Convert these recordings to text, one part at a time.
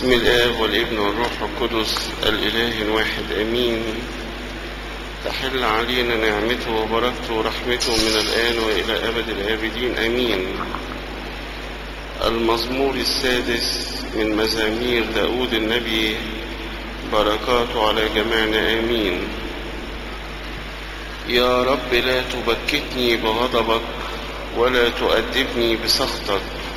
بسم الآب والابن والروح القدس الإله الواحد آمين تحل علينا نعمته وبركته ورحمته من الآن وإلى أبد الآبدين آمين المزمور السادس من مزامير داود النبي بركاته على جميعنا آمين يا رب لا تبكتني بغضبك ولا تؤدبني بسخطك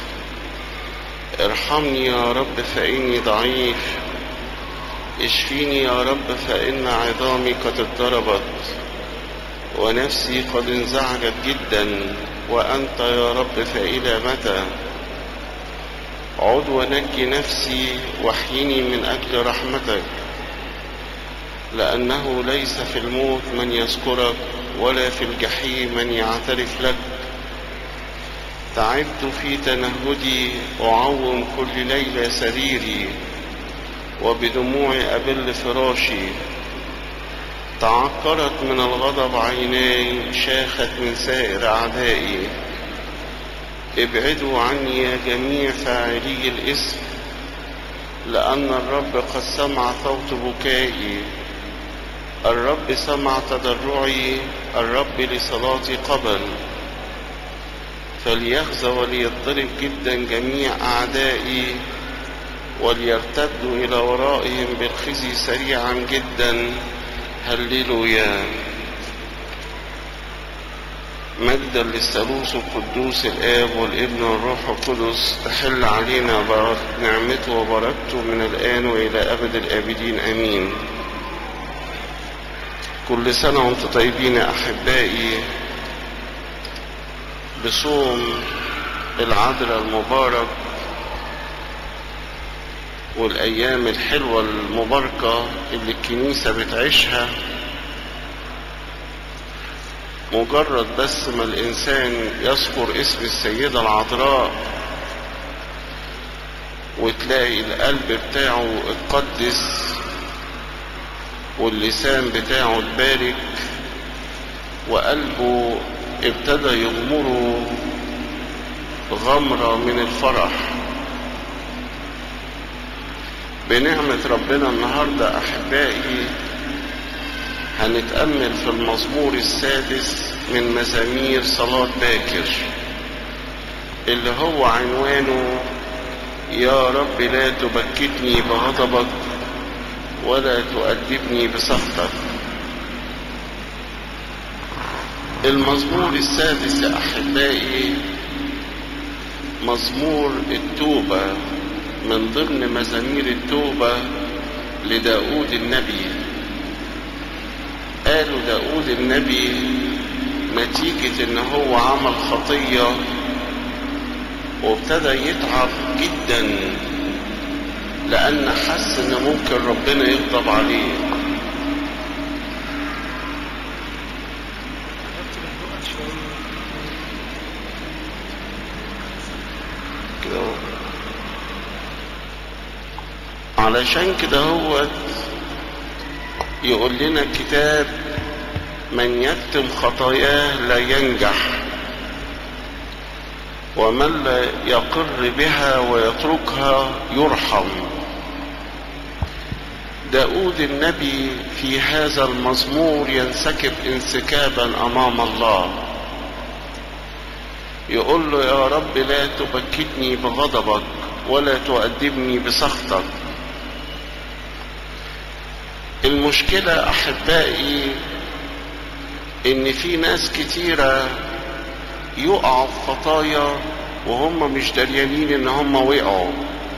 ارحمني يا رب فإني ضعيف اشفيني يا رب فإن عظامي قد اضطربت ونفسي قد انزعجت جدا وأنت يا رب فإلى متى عد ونجي نفسي واحيني من أجل رحمتك لأنه ليس في الموت من يذكرك ولا في الجحيم من يعترف لك تعبت في تنهدي أعوم كل ليلة سريري وبدموعي أبل فراشي تعكرت من الغضب عيناي شاخت من سائر أعدائي ابعدوا عني يا جميع فاعلي الاسم لأن الرب قد سمع صوت بكائي الرب سمع تضرعي الرب لصلاتي قبل فليخزى وليضطرب جدا جميع أعدائي وليرتدوا إلى ورائهم بالخزي سريعا جدا هللويا مجدا للثالوث القدوس الآب والابن والروح القدس تحل علينا نعمته وبركته من الآن وإلى أبد الآبدين آمين كل سنة وانتم طيبين يا أحبائي بصوم العذراء المبارك والأيام الحلوة المباركة اللي الكنيسة بتعيشها مجرد بس ما الإنسان يذكر اسم السيدة العذراء وتلاقي القلب بتاعه اتقدس واللسان بتاعه اتبارك وقلبه ابتدى يغمره غمرة من الفرح بنعمة ربنا النهاردة أحبائي هنتأمل في المزمور السادس من مزامير صلاة باكر اللي هو عنوانه يا رب لا تبكتني بغضبك ولا تؤدبني بسخطك المزمور السادس يا أحبائي مزمور التوبة من ضمن مزامير التوبة لداود النبي قالوا داود النبي نتيجة ان هو عمل خطية وابتدى يتعب جدا لان حس ان ممكن ربنا يغضب عليه كده هو. علشان كده هو يقول لنا الكتاب من يكتم خطاياه لا ينجح ومن لا يقر بها ويتركها يرحم داود النبي في هذا المزمور ينسكب انسكابا امام الله يقول له يا رب لا تبكتني بغضبك ولا تؤدبني بسخطك المشكلة أحبائي إن في ناس كتيرة يقعوا في خطايا وهم مش دريانين إن هم وقعوا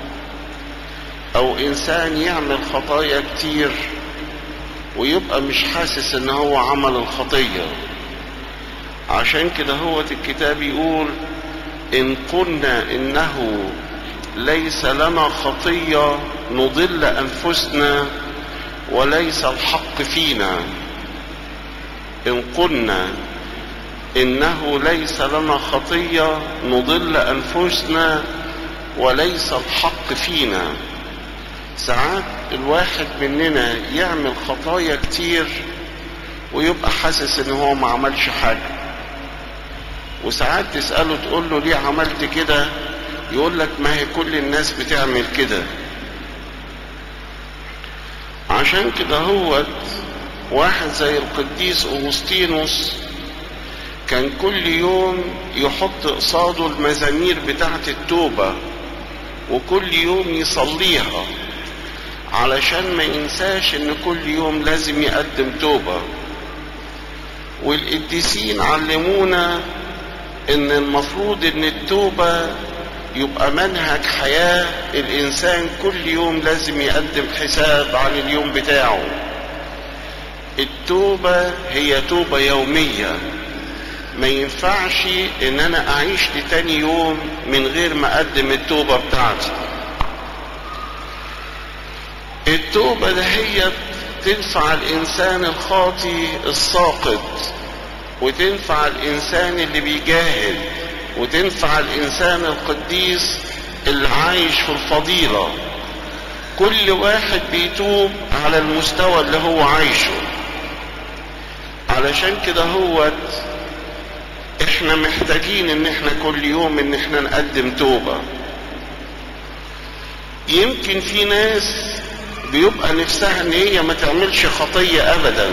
أو إنسان يعمل خطايا كتير ويبقى مش حاسس إن هو عمل الخطية عشان كده هو الكتاب يقول إن قلنا إنه ليس لنا خطية نضل أنفسنا وليس الحق فينا إن قلنا إنه ليس لنا خطية نضل أنفسنا وليس الحق فينا ساعات الواحد مننا يعمل خطايا كتير ويبقى حاسس ان هو ما عملش حاجة وساعات تسأله تقول له ليه عملت كده يقول لك ما هي كل الناس بتعمل كده عشان كده هو واحد زي القديس أغسطينوس كان كل يوم يحط قصاده المزامير بتاعة التوبة وكل يوم يصليها علشان ما ينساش ان كل يوم لازم يقدم توبة والقديسين علمونا ان المفروض ان التوبة يبقى منهج حياة الانسان كل يوم لازم يقدم حساب عن اليوم بتاعه التوبة هي توبة يومية ما ينفعش ان انا اعيش لتاني يوم من غير ما اقدم التوبة بتاعتي التوبة ده هي تنفع الانسان الخاطي الساقط وتنفع الانسان اللي بيجاهد وتنفع الانسان القديس اللي عايش في الفضيلة كل واحد بيتوب على المستوى اللي هو عايشه علشان كده هو احنا محتاجين ان احنا كل يوم ان احنا نقدم توبة يمكن في ناس بيبقى نفسها ان هي ما تعملش خطية ابدا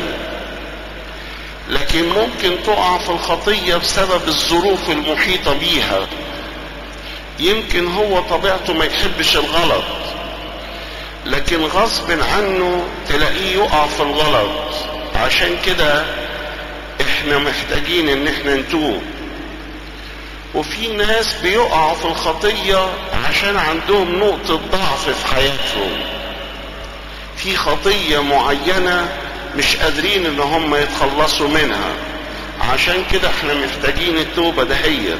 لكن ممكن تقع في الخطية بسبب الظروف المحيطة بيها يمكن هو طبيعته ما يحبش الغلط لكن غصب عنه تلاقيه يقع في الغلط عشان كده احنا محتاجين ان احنا نتوب وفي ناس بيقعوا في الخطية عشان عندهم نقطة ضعف في حياتهم في خطية معينة مش قادرين ان هم يتخلصوا منها عشان كده احنا محتاجين التوبة دهيت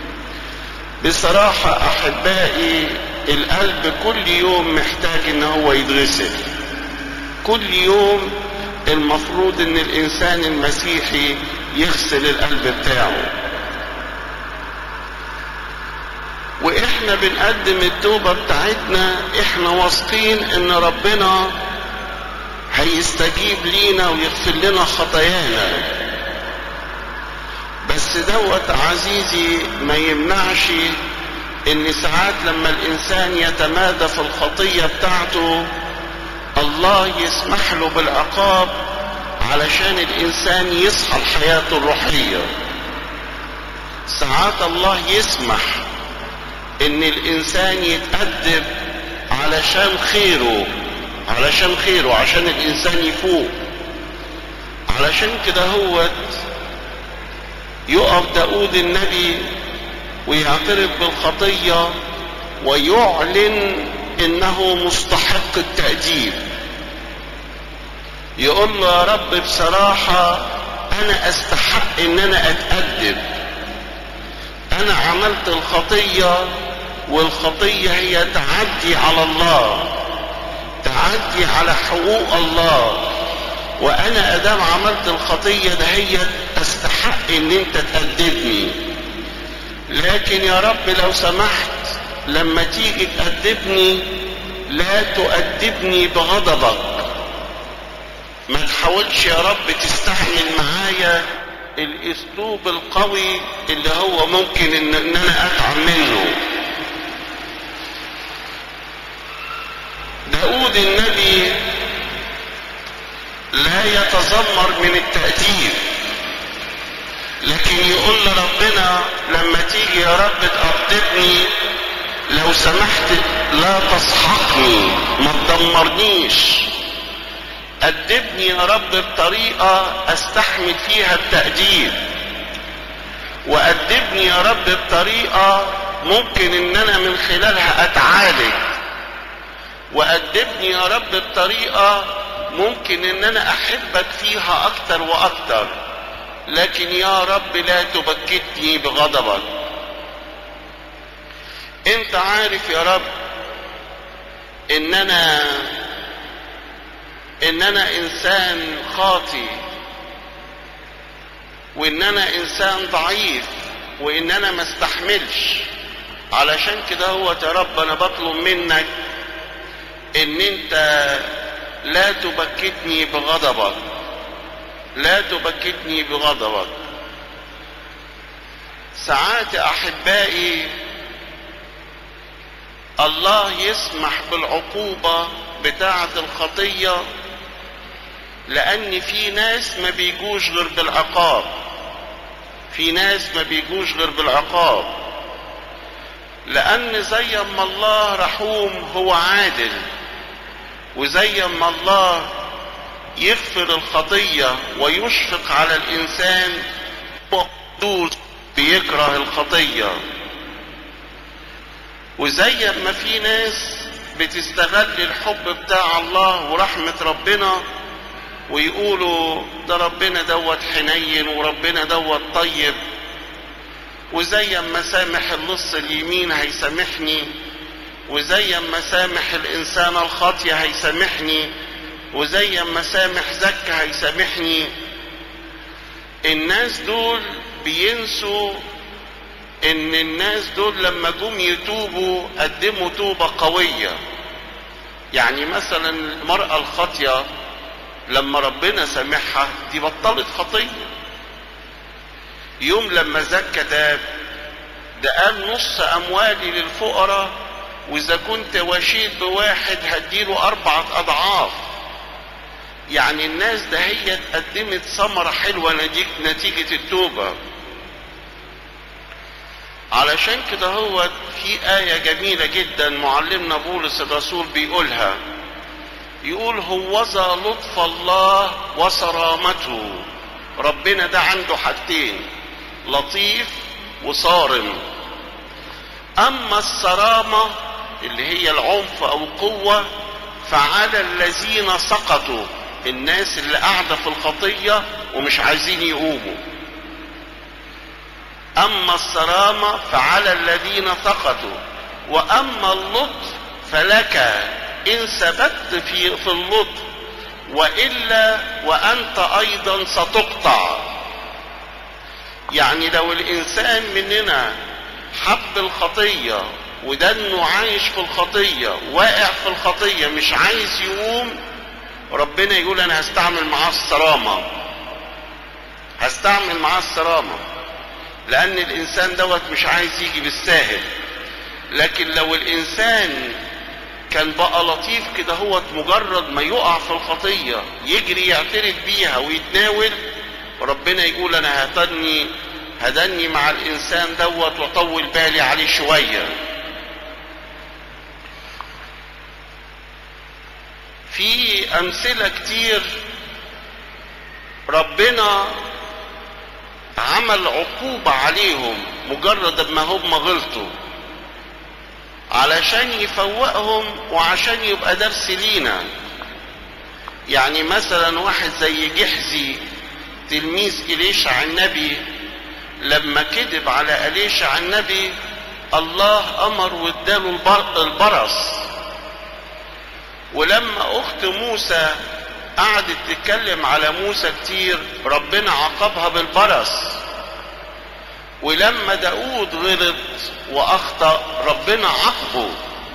بصراحة احبائي القلب كل يوم محتاج ان هو يتغسل كل يوم المفروض ان الانسان المسيحي يغسل القلب بتاعه واحنا بنقدم التوبة بتاعتنا احنا واثقين ان ربنا هيستجيب لينا ويغفر لنا خطايانا بس دوت عزيزي ما يمنعش ان ساعات لما الانسان يتمادى في الخطية بتاعته الله يسمح له بالعقاب علشان الانسان يصحى لحياته الروحية ساعات الله يسمح ان الانسان يتأدب علشان خيره علشان خيره عشان الانسان يفوق علشان كده هو يقف داود النبي ويعترف بالخطية ويعلن انه مستحق التأديب يقول له يا رب بصراحة انا استحق ان انا اتأدب انا عملت الخطية والخطية هي تعدي على الله تعدي على حقوق الله وانا ادام عملت الخطية ده هي استحق ان انت تأدبني لكن يا رب لو سمحت لما تيجي تأدبني لا تؤدبني بغضبك ما تحاولش يا رب تستحمل معايا الاسلوب القوي اللي هو ممكن ان, إن انا اتعب منه داود النبي لا يتذمر من التأديب لكن يقول لربنا لما تيجي يا رب تأدبني لو سمحت لا تسحقني ما تدمرنيش أدبني يا رب بطريقة أستحمل فيها التأديب وأدبني يا رب بطريقة ممكن إن أنا من خلالها أتعالج وأدبني يا رب بطريقة ممكن إن أنا أحبك فيها أكتر وأكتر لكن يا رب لا تبكتني بغضبك انت عارف يا رب ان انا ان انا انسان خاطي وان انا انسان ضعيف وان انا ما استحملش علشان كده هو يا رب انا بطلب منك ان انت لا تبكتني بغضبك لا تبكتني بغضبك ساعات احبائي الله يسمح بالعقوبة بتاعة الخطية لان في ناس ما بيجوش غير بالعقاب في ناس ما بيجوش غير بالعقاب لان زي ما الله رحوم هو عادل وزي ما الله يغفر الخطية ويشفق على الإنسان قدوس بيكره الخطية وزي ما في ناس بتستغل الحب بتاع الله ورحمة ربنا ويقولوا ده ربنا دوت حنين وربنا دوت طيب وزي ما سامح اللص اليمين هيسامحني وزي ما سامح الإنسان الخاطية هيسامحني وزي ما سامح زكى هيسامحني الناس دول بينسوا ان الناس دول لما جم يتوبوا قدموا توبة قوية يعني مثلا المرأة الخاطية لما ربنا سامحها دي بطلت خطية يوم لما زكى تاب ده قال نص اموالي للفقراء واذا كنت وشيت بواحد هديله اربعة اضعاف يعني الناس ده هي قدمت ثمرة حلوة نتيجة التوبة علشان كده هو في آية جميلة جدا معلمنا بولس الرسول بيقولها يقول هوذا لطف الله وصرامته ربنا ده عنده حاجتين لطيف وصارم أما الصرامة اللي هي العنف أو القوة فعلى الذين سقطوا الناس اللي قاعدة في الخطية ومش عايزين يقوموا أما الصرامة فعلى الذين سقطوا وأما اللطف فلك إن ثبت في, في اللطف وإلا وأنت أيضا ستقطع يعني لو الإنسان مننا حب الخطية وده انه عايش في الخطية واقع في الخطية مش عايز يقوم ربنا يقول انا هستعمل معاه الصرامة هستعمل معاه الصرامة لان الانسان دوت مش عايز يجي بالساهل لكن لو الانسان كان بقى لطيف كده هو مجرد ما يقع في الخطية يجري يعترف بيها ويتناول ربنا يقول انا هتني هدني مع الانسان دوت واطول بالي عليه شويه في امثله كتير ربنا عمل عقوبة عليهم مجرد ما هم غلطوا علشان يفوقهم وعشان يبقى درس لينا يعني مثلا واحد زي جحزي تلميذ إليشع النبي لما كذب على أليشع النبي الله أمر واداله البر البرص ولما أخت موسى قعدت تتكلم على موسى كتير ربنا عاقبها بالبرص ولما داود غلط وأخطأ ربنا عاقبه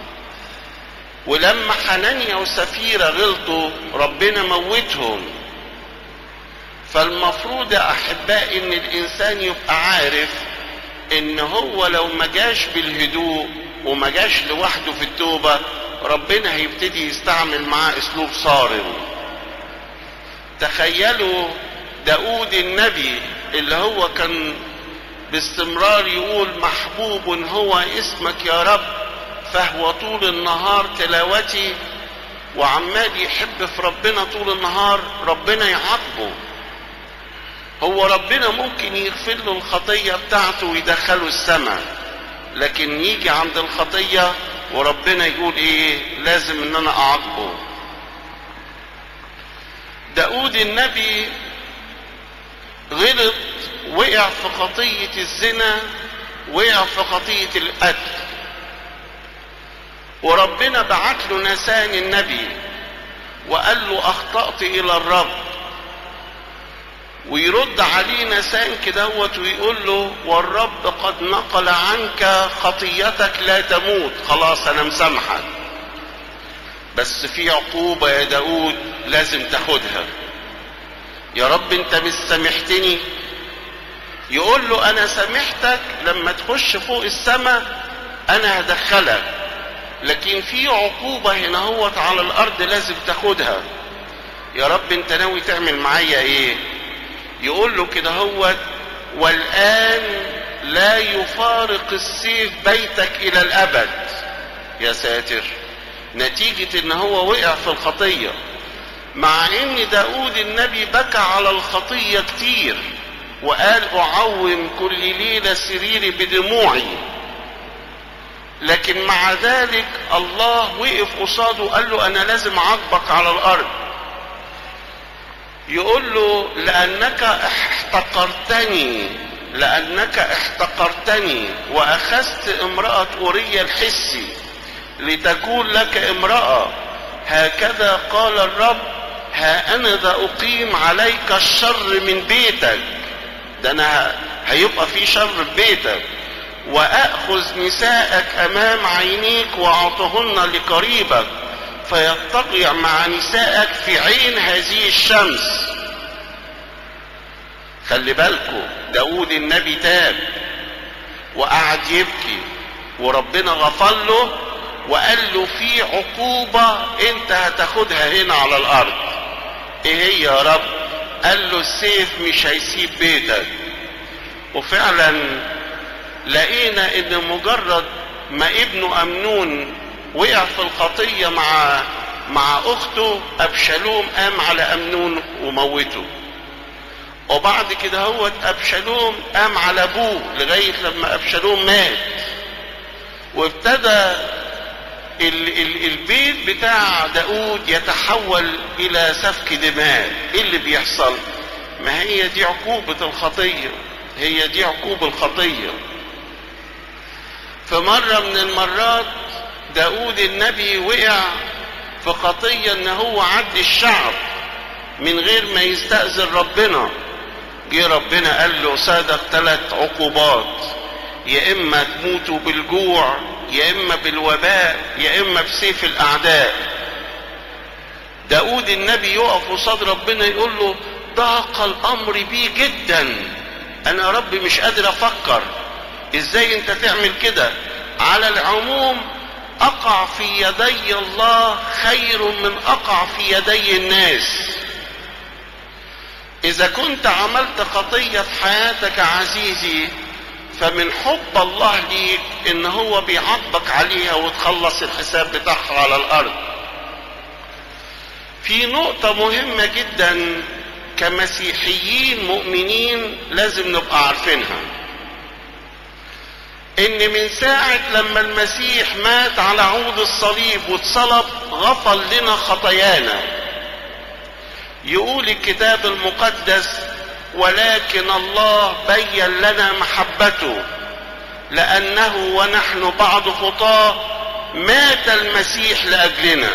ولما حنانيا وسفيرة غلطوا ربنا موتهم فالمفروض يا احبائي ان الانسان يبقى عارف ان هو لو ما جاش بالهدوء وما جاش لوحده في التوبة ربنا هيبتدي يستعمل معاه اسلوب صارم تخيلوا داود النبي اللي هو كان باستمرار يقول محبوب هو اسمك يا رب فهو طول النهار تلاوتي وعمال يحب في ربنا طول النهار ربنا يعاقبه هو ربنا ممكن يغفر له الخطية بتاعته ويدخله السماء لكن يجي عند الخطية وربنا يقول ايه لازم ان انا اعاقبه داود النبي غلط وقع في خطية الزنا وقع في خطية القتل وربنا بعت له نسان النبي وقال له اخطأت الى الرب ويرد عليه نسان كدهوت ويقول له والرب قد نقل عنك خطيتك لا تموت خلاص انا مسامحك بس في عقوبة يا داود لازم تاخدها يا رب انت مش سامحتني يقول له انا سامحتك لما تخش فوق السماء انا هدخلك لكن في عقوبة هنا هوت على الارض لازم تاخدها يا رب انت ناوي تعمل معايا ايه يقول له كده هو والان لا يفارق السيف بيتك الى الابد يا ساتر نتيجة ان هو وقع في الخطية مع ان داود النبي بكى على الخطية كتير وقال اعوم كل ليلة سريري بدموعي لكن مع ذلك الله وقف قصاده وقال له انا لازم اعاقبك على الارض يقول له لانك احتقرتني لانك احتقرتني واخذت امرأة اوريا الحسي لتكون لك امرأة هكذا قال الرب ها انا ذا اقيم عليك الشر من بيتك ده انا هيبقى في شر في بيتك واخذ نساءك امام عينيك واعطهن لقريبك فيضطجع مع نسائك في عين هذه الشمس خلي بالكم داود النبي تاب وقعد يبكي وربنا غفر له وقال له في عقوبة انت هتاخدها هنا على الارض ايه هي يا رب قال له السيف مش هيسيب بيتك وفعلا لقينا ان مجرد ما ابنه امنون وقع في الخطية مع مع اخته ابشالوم قام على امنون وموته وبعد كده هو ابشالوم قام على ابوه لغاية لما ابشالوم مات وابتدى ال ال البيت بتاع داود يتحول الى سفك دماء ايه اللي بيحصل ما هي دي عقوبة الخطية هي دي عقوبة الخطية في مرة من المرات داود النبي وقع في خطية ان هو عد الشعب من غير ما يستأذن ربنا جه ربنا قال له صادق ثلاث عقوبات يا اما تموتوا بالجوع يا اما بالوباء يا اما بسيف الاعداء داود النبي يقف قصاد ربنا يقول له ضاق الامر بي جدا انا يا رب مش قادر افكر ازاي انت تعمل كده على العموم اقع في يدي الله خير من اقع في يدي الناس اذا كنت عملت خطية في حياتك عزيزي فمن حب الله ليك ان هو بيعاقبك عليها وتخلص الحساب بتاعها على الارض في نقطة مهمة جدا كمسيحيين مؤمنين لازم نبقى عارفينها ان من ساعة لما المسيح مات على عود الصليب واتصلب غفر لنا خطايانا يقول الكتاب المقدس ولكن الله بين لنا محبته لانه ونحن بعد خطاه مات المسيح لاجلنا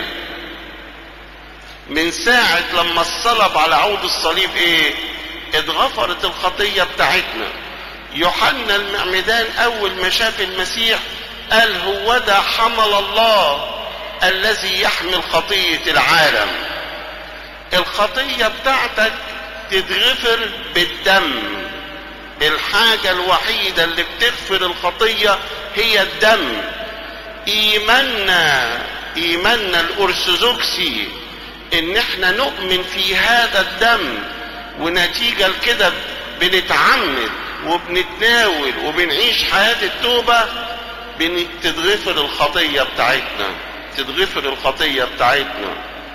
من ساعة لما الصلب على عود الصليب ايه اتغفرت الخطية بتاعتنا يوحنا المعمدان اول ما شاف المسيح قال هو ده حمل الله الذي يحمل خطية العالم الخطية بتاعتك تتغفر بالدم الحاجة الوحيدة اللي بتغفر الخطية هي الدم ايماننا ايماننا الارثوذكسي ان احنا نؤمن في هذا الدم ونتيجة لكده بنتعمد وبنتناول وبنعيش حياة التوبة تتغفر الخطية بتاعتنا تتغفر الخطية بتاعتنا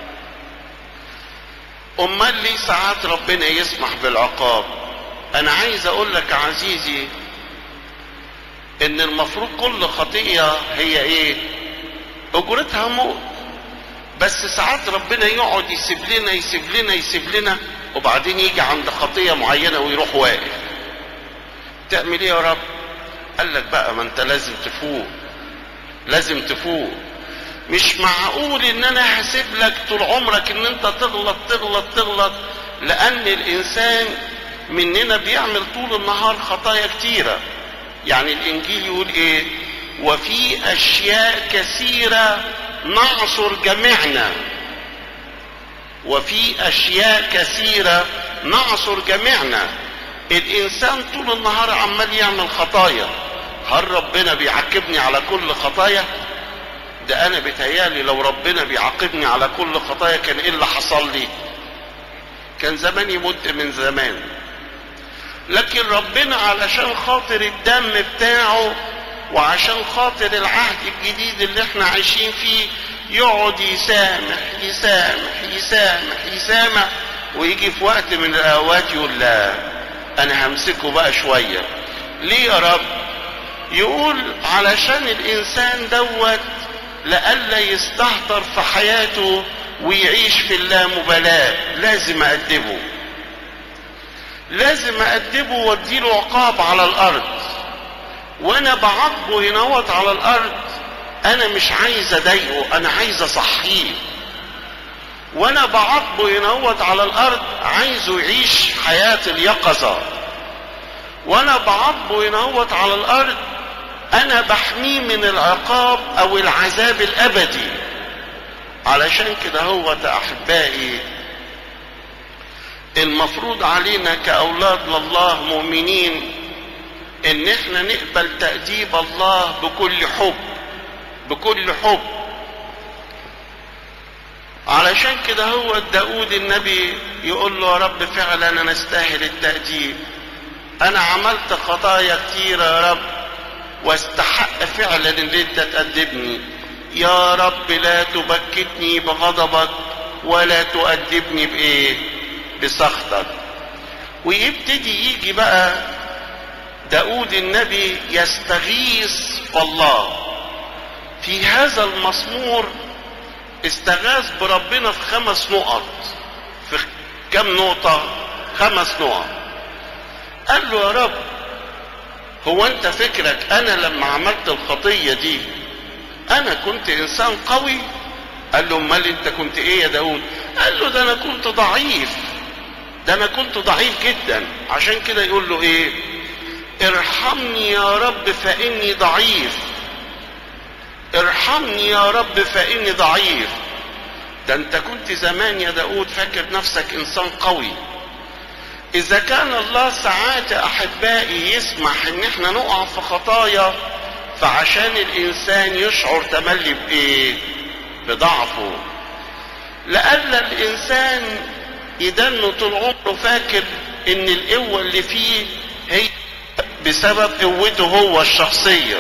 امال ليه ساعات ربنا يسمح بالعقاب انا عايز اقول لك عزيزي ان المفروض كل خطية هي ايه اجرتها موت بس ساعات ربنا يقعد يسيب لنا يسيب لنا يسيب لنا وبعدين يجي عند خطية معينة ويروح واقف تعمل ايه يا رب قال لك بقى ما انت لازم تفوق لازم تفوق مش معقول ان انا هسيب لك طول عمرك ان انت تغلط تغلط تغلط لان الانسان مننا بيعمل طول النهار خطايا كتيرة يعني الانجيل يقول ايه وفي اشياء كثيرة نعصر جميعنا وفي اشياء كثيرة نعصر جميعنا الانسان طول النهار عمال يعمل خطايا هل ربنا بيعاقبني على كل خطايا ده انا بتهيالي لو ربنا بيعاقبني على كل خطايا كان ايه اللي حصل لي كان زمان يموت من زمان لكن ربنا علشان خاطر الدم بتاعه وعشان خاطر العهد الجديد اللي احنا عايشين فيه يقعد يسامح يسامح يسامح يسامح ويجي في وقت من الاوقات يقول لا انا همسكه بقى شويه ليه يا رب يقول علشان الانسان دوت لئلا يستهتر في حياته ويعيش في اللامبالاه لازم اادبه لازم أدبه واديله عقاب على الأرض وأنا بعاقبه هنوت على الأرض أنا مش عايز أضايقه أنا عايز أصحيه وأنا بعاقبه هنوت على الأرض عايزه يعيش حياة اليقظة وأنا بعاقبه هنوت على الأرض أنا بحميه من العقاب أو العذاب الأبدي علشان كده هو أحبائي المفروض علينا كأولاد لله مؤمنين ان احنا نقبل تأديب الله بكل حب بكل حب علشان كده هو داود النبي يقول له يا رب فعلا انا استاهل التأديب انا عملت خطايا كتيرة يا رب واستحق فعلا ان انت تأدبني يا رب لا تبكتني بغضبك ولا تؤدبني بايه بسخطك ويبتدي يجي بقى داود النبي يستغيث بالله في هذا المزمور استغاث بربنا في خمس نقط في كم نقطة خمس نقط قال له يا رب هو انت فكرك انا لما عملت الخطية دي انا كنت انسان قوي قال له امال انت كنت ايه يا داود قال له ده انا كنت ضعيف ده انا كنت ضعيف جدا عشان كده يقول له ايه ارحمني يا رب فاني ضعيف ارحمني يا رب فاني ضعيف ده انت كنت زمان يا داود فاكر نفسك انسان قوي اذا كان الله ساعات احبائي يسمح ان احنا نقع في خطايا فعشان الانسان يشعر تملي بايه بضعفه لأن الانسان يدنه طول عمره فاكر ان القوة اللي فيه هي بسبب قوته هو الشخصية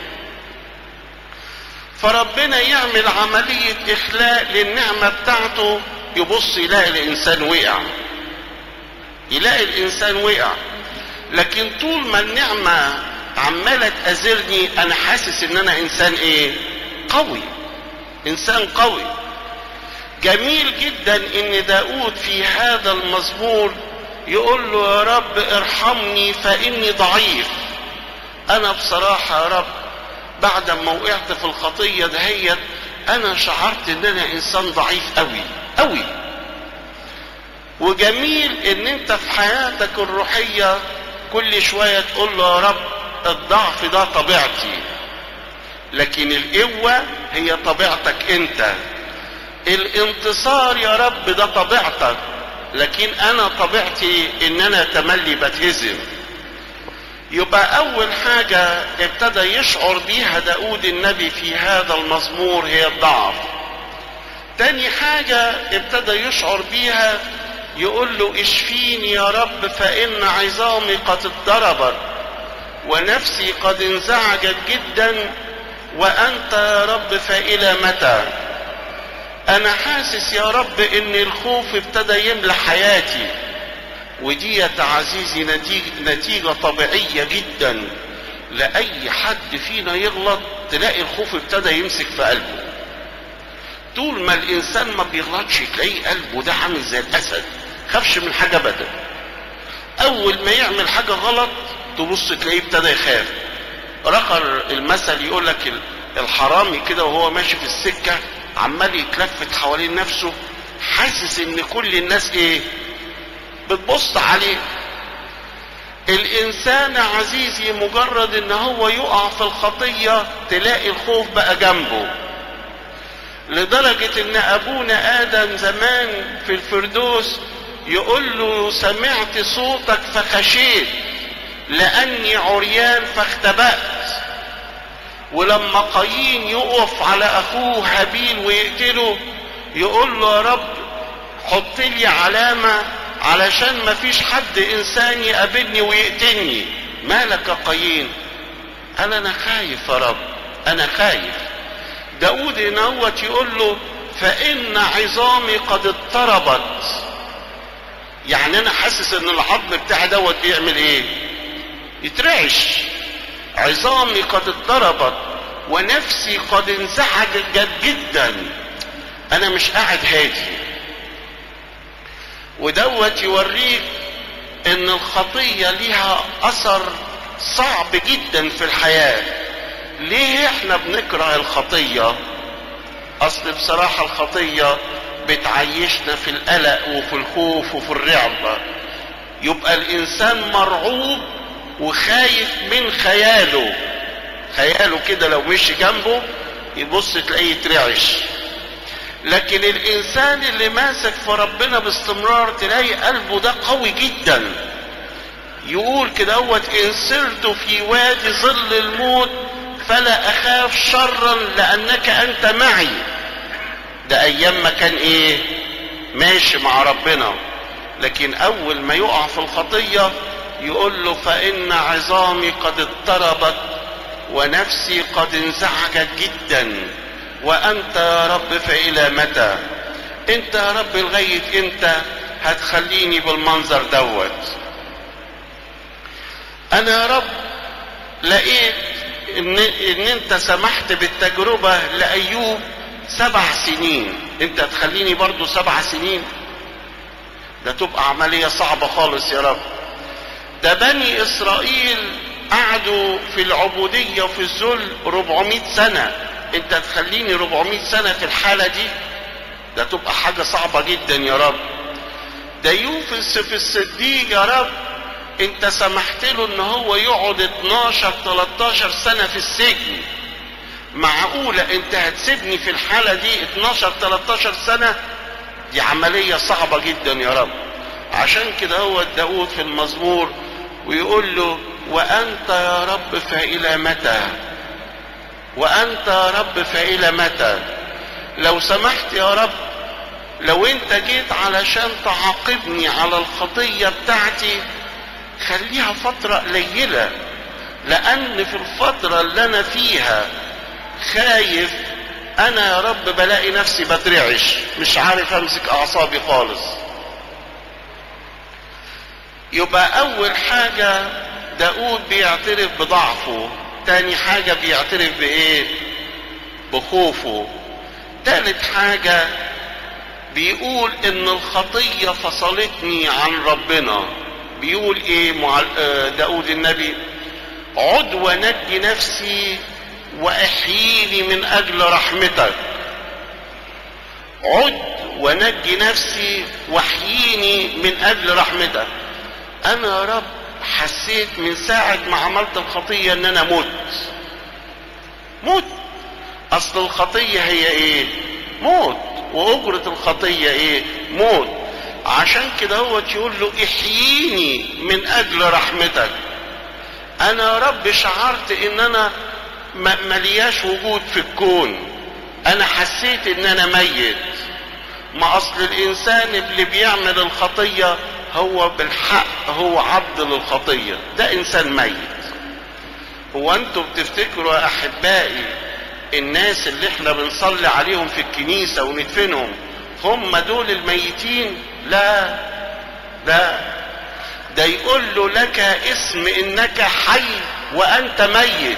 فربنا يعمل عملية اخلاء للنعمة بتاعته يبص يلاقي الانسان وقع يلاقي الانسان وقع لكن طول ما النعمة عمالة تأذرني انا حاسس ان انا انسان ايه قوي انسان قوي جميل جدا ان داود في هذا المزمور يقول له يا رب ارحمني فاني ضعيف انا بصراحة يا رب بعد ما وقعت في الخطية دهيت انا شعرت ان انا انسان ضعيف قوي قوي وجميل ان انت في حياتك الروحية كل شوية تقول له يا رب الضعف ده طبيعتي لكن القوة هي طبيعتك انت الانتصار يا رب ده طبيعتك لكن انا طبيعتي ان انا تملي بتهزم يبقى اول حاجة ابتدى يشعر بيها داود النبي في هذا المزمور هي الضعف تاني حاجة ابتدى يشعر بيها يقول له اشفيني يا رب فان عظامي قد اتضربت ونفسي قد انزعجت جدا وانت يا رب فالى متى انا حاسس يا رب ان الخوف ابتدى يملى حياتي وديت عزيزي نتيجة, نتيجة طبيعية جدا لأي حد فينا يغلط تلاقي الخوف ابتدى يمسك في قلبه طول ما الإنسان ما بيغلطش تلاقيه قلبه ده عامل زي الأسد خافش من حاجة أبدا أول ما يعمل حاجة غلط تبص تلاقيه ابتدى يخاف رقر المثل يقول لك الحرامي كده وهو ماشي في السكة عمال يتلفت حوالين نفسه حاسس ان كل الناس ايه بتبص عليه الانسان عزيزي مجرد ان هو يقع في الخطية تلاقي الخوف بقى جنبه لدرجة ان ابونا ادم زمان في الفردوس يقول له سمعت صوتك فخشيت لاني عريان فاختبأت ولما قايين يقف على اخوه هابيل ويقتله يقول له يا رب حط لي علامة علشان ما فيش حد انسان يقابلني ويقتلني مالك يا قايين قال انا خايف يا رب انا خايف داود نوت يقول له فان عظامي قد اضطربت يعني انا حاسس ان العظم بتاعي دوت بيعمل ايه يترعش عظامي قد اضطربت ونفسي قد انزعجت جدا انا مش قاعد هادي ودوت يوريك ان الخطية ليها اثر صعب جدا في الحياة ليه احنا بنكره الخطية اصل بصراحة الخطية بتعيشنا في القلق وفي الخوف وفي الرعب يبقى الانسان مرعوب وخايف من خياله خياله كده لو مشي جنبه يبص تلاقيه يترعش لكن الانسان اللي ماسك في ربنا باستمرار تلاقي قلبه ده قوي جدا يقول كده هوت ان سرت في وادي ظل الموت فلا اخاف شرا لانك انت معي ده ايام ما كان ايه ماشي مع ربنا لكن اول ما يقع في الخطيه يقول له فان عظامي قد اضطربت ونفسي قد انزعجت جدا وانت يا رب فالى متى انت يا رب لغايه امتى هتخليني بالمنظر دوت انا يا رب لقيت ان, إن انت سمحت بالتجربه لايوب سبع سنين انت تخليني برضو سبع سنين ده تبقى عمليه صعبه خالص يا رب ده بني اسرائيل قعدوا في العبوديه وفي الذل 400 سنه انت تخليني 400 سنة في الحالة دي ده تبقى حاجة صعبة جدا يا رب ده يوسف الصديق يا رب انت سمحت له ان هو يقعد 12 13 سنة في السجن معقولة انت هتسيبني في الحالة دي 12 13 سنة دي عملية صعبة جدا يا رب عشان كده هو داود في المزمور ويقول له وانت يا رب فإلى متى وانت يا رب فإلى متى لو سمحت يا رب لو انت جيت علشان تعاقبني على الخطية بتاعتي خليها فترة قليلة لان في الفترة اللي انا فيها خايف انا يا رب بلاقي نفسي بترعش مش عارف امسك اعصابي خالص يبقى اول حاجة داود بيعترف بضعفه تاني حاجة بيعترف بايه بخوفه تالت حاجة بيقول ان الخطية فصلتني عن ربنا بيقول ايه مع داود النبي عد ونجي نفسي واحييني من اجل رحمتك عد ونجي نفسي واحييني من اجل رحمتك انا يا رب حسيت من ساعة ما عملت الخطية ان انا مت موت اصل الخطية هي ايه موت واجرة الخطية ايه موت عشان كده هو يقول له احييني من اجل رحمتك انا يا رب شعرت ان انا ملياش وجود في الكون انا حسيت ان انا ميت ما اصل الانسان اللي بيعمل الخطية هو بالحق هو عبد للخطية ده انسان ميت هو انتوا بتفتكروا يا احبائي الناس اللي احنا بنصلي عليهم في الكنيسة وندفنهم هم دول الميتين لا لا ده يقول له لك اسم انك حي وانت ميت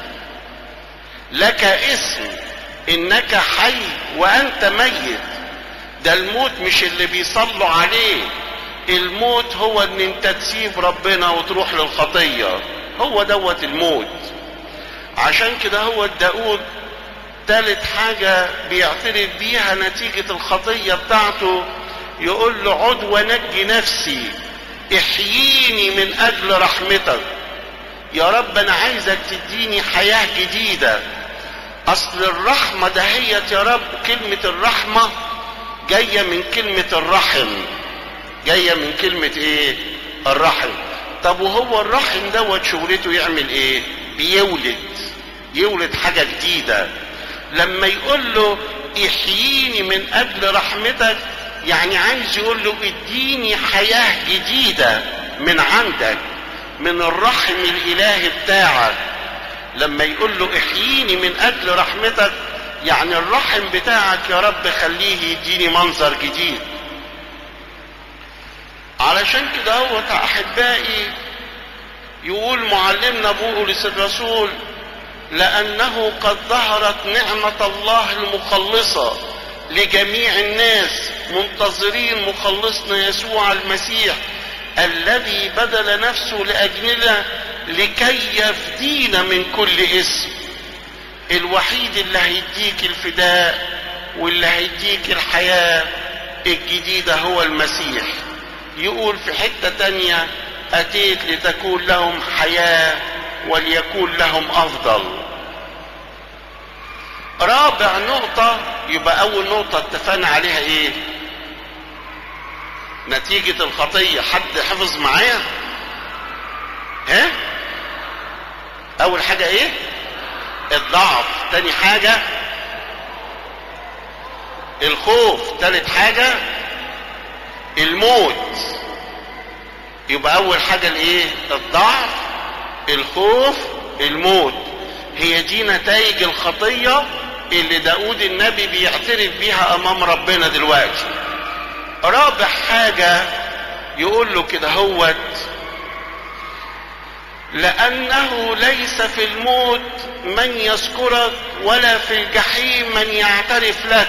لك اسم انك حي وانت ميت ده الموت مش اللي بيصلوا عليه الموت هو ان انت تسيب ربنا وتروح للخطية هو دوت الموت عشان كده هو داود تالت حاجة بيعترف بيها نتيجة الخطية بتاعته يقول له عد ونجي نفسي احييني من اجل رحمتك يا رب انا عايزك تديني حياة جديدة اصل الرحمة دهيت يا رب كلمة الرحمة جاية من كلمة الرحم جاية من كلمة ايه الرحم طب وهو الرحم دوت شغلته يعمل ايه بيولد يولد حاجة جديدة لما يقول له احييني من اجل رحمتك يعني عايز يقول له اديني حياة جديدة من عندك من الرحم الالهي بتاعك لما يقول له احييني من اجل رحمتك يعني الرحم بتاعك يا رب خليه يديني منظر جديد علشان كده هو احبائي يقول معلمنا بولس الرسول لانه قد ظهرت نعمه الله المخلصه لجميع الناس منتظرين مخلصنا يسوع المسيح الذي بذل نفسه لاجلنا لكي يفدينا من كل اسم الوحيد اللي هيديك الفداء واللي هيديك الحياه الجديده هو المسيح يقول في حته تانيه اتيت لتكون لهم حياه وليكون لهم افضل رابع نقطة يبقى أول نقطة اتفقنا عليها إيه؟ نتيجة الخطية حد حفظ معايا؟ ها؟ أول حاجة إيه؟ الضعف، تاني حاجة الخوف، تالت حاجة الموت. يبقى أول حاجة الإيه؟ الضعف، الخوف، الموت. هي دي نتائج الخطيه اللي داود النبي بيعترف بيها امام ربنا دلوقتي رابع حاجة يقول له كده هوت لأنه ليس في الموت من يذكرك ولا في الجحيم من يعترف لك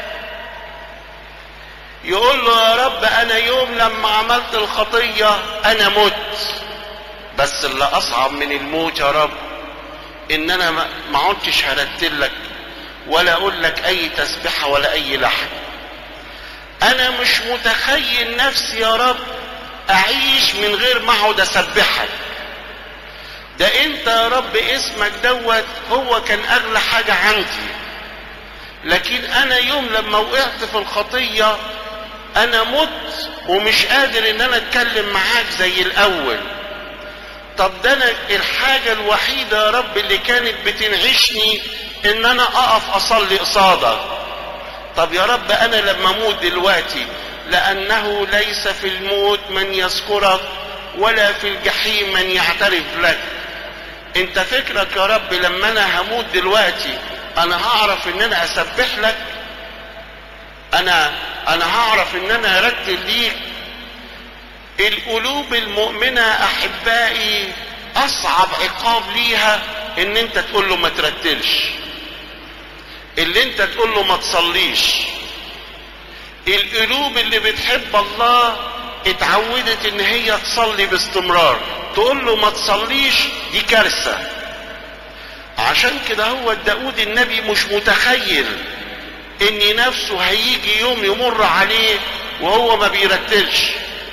يقول له يا رب أنا يوم لما عملت الخطية أنا مت بس اللي أصعب من الموت يا رب إن أنا ما عدتش هرتلك ولا اقول لك اي تسبحة ولا اي لحن انا مش متخيل نفسي يا رب اعيش من غير ما اقعد اسبحك ده انت يا رب اسمك دوت هو كان اغلى حاجة عندي لكن انا يوم لما وقعت في الخطية انا مت ومش قادر ان انا اتكلم معاك زي الاول طب ده انا الحاجة الوحيدة يا رب اللي كانت بتنعشني ان انا اقف اصلي قصادك طب يا رب انا لما اموت دلوقتي لانه ليس في الموت من يذكرك ولا في الجحيم من يعترف لك انت فكرك يا رب لما انا هموت دلوقتي انا هعرف ان انا اسبح لك انا انا هعرف ان انا ارتل ليك القلوب المؤمنة احبائي اصعب عقاب ليها ان انت تقول له ما ترتلش اللي انت تقول له ما تصليش القلوب اللي بتحب الله اتعودت ان هي تصلي باستمرار تقول له ما تصليش دي كارثة عشان كده هو داود النبي مش متخيل ان نفسه هيجي يوم يمر عليه وهو ما بيرتلش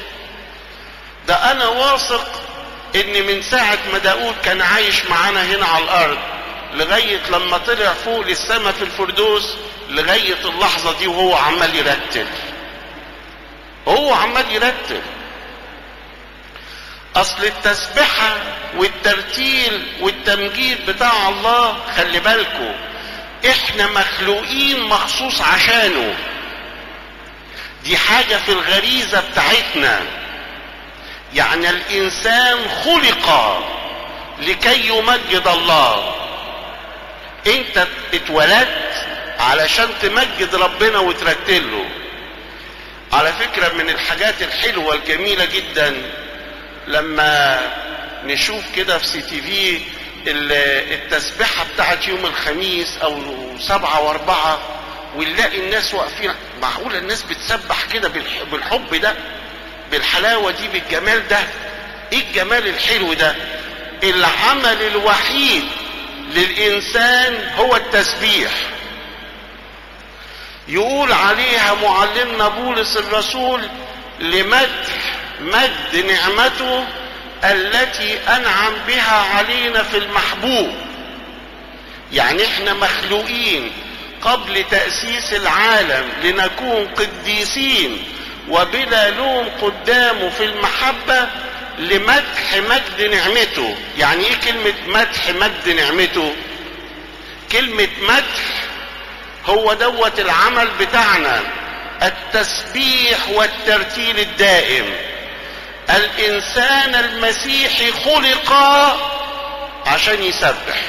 ده انا واثق ان من ساعة ما داود كان عايش معانا هنا على الارض لغاية لما طلع فوق للسماء في الفردوس لغاية اللحظة دي وهو عمال يرتل هو عمال يرتل اصل التسبحة والترتيل والتمجيد بتاع الله خلي بالكم احنا مخلوقين مخصوص عشانه دي حاجة في الغريزة بتاعتنا يعني الانسان خلق لكي يمجد الله انت اتولدت علشان تمجد ربنا وترتله على فكرة من الحاجات الحلوة الجميلة جدا لما نشوف كده في سي تي في التسبيحة بتاعت يوم الخميس او سبعة واربعة ونلاقي الناس واقفين معقولة الناس بتسبح كده بالحب ده بالحلاوة دي بالجمال ده ايه الجمال الحلو ده العمل الوحيد للإنسان هو التسبيح يقول عليها معلمنا بولس الرسول لمدح مجد نعمته التي أنعم بها علينا في المحبوب يعني احنا مخلوقين قبل تأسيس العالم لنكون قديسين وبلا لوم قدامه في المحبة لمدح مجد نعمته يعني ايه كلمة مدح مجد نعمته كلمة مدح هو دوت العمل بتاعنا التسبيح والترتيل الدائم الانسان المسيحي خلق عشان يسبح